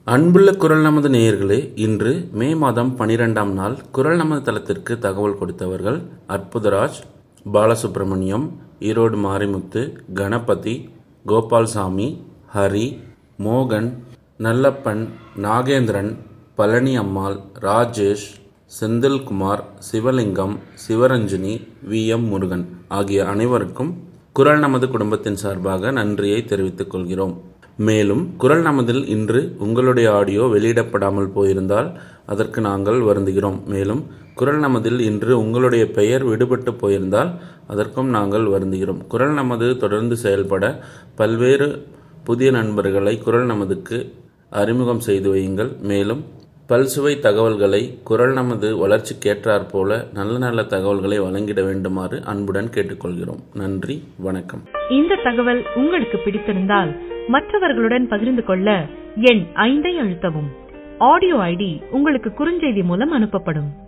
அன்புள்ள குரல் நமது நேயர்களே இன்று மே மாதம் பனிரெண்டாம் நாள் குரல் நமது தளத்திற்கு தகவல் கொடுத்தவர்கள் அற்புதராஜ் பாலசுப்ரமணியம் ஈரோடு மாரிமுத்து கணபதி கோபால்சாமி ஹரி மோகன் நல்லப்பன் நாகேந்திரன் பழனி அம்மாள் ராஜேஷ் செந்தில்குமார் சிவலிங்கம் சிவரஞ்சினி வி எம் முருகன் ஆகிய அனைவருக்கும் குரல் நமது குடும்பத்தின் சார்பாக நன்றியை தெரிவித்துக் கொள்கிறோம் மேலும் குரல் நமதில் இன்று உங்களுடைய ஆடியோ வெளியிடப்படாமல் போயிருந்தால் அதற்கு நாங்கள் வருந்துகிறோம் மேலும் குரல் நமதில் இன்று உங்களுடைய பெயர் விடுபட்டு போயிருந்தால் அதற்கும் நாங்கள் வருந்துகிறோம் குரல் நமது தொடர்ந்து செயல்பட பல்வேறு புதிய நண்பர்களை குரல் நமதுக்கு அறிமுகம் செய்து வையுங்கள் மேலும் பல்சுவை தகவல்களை குரல் நமது வளர்ச்சிக்கேற்றாற் போல நல்ல நல்ல தகவல்களை வழங்கிட வேண்டுமாறு அன்புடன் கேட்டுக்கொள்கிறோம் நன்றி வணக்கம் இந்த தகவல் உங்களுக்கு பிடித்திருந்தால் மற்றவர்களுடன் பகிர்ந்து கொள்ள எண் ஐந்தை அழுத்தவும் ஆடியோ ஐடி உங்களுக்கு குறுஞ்செய்தி மூலம் அனுப்பப்படும்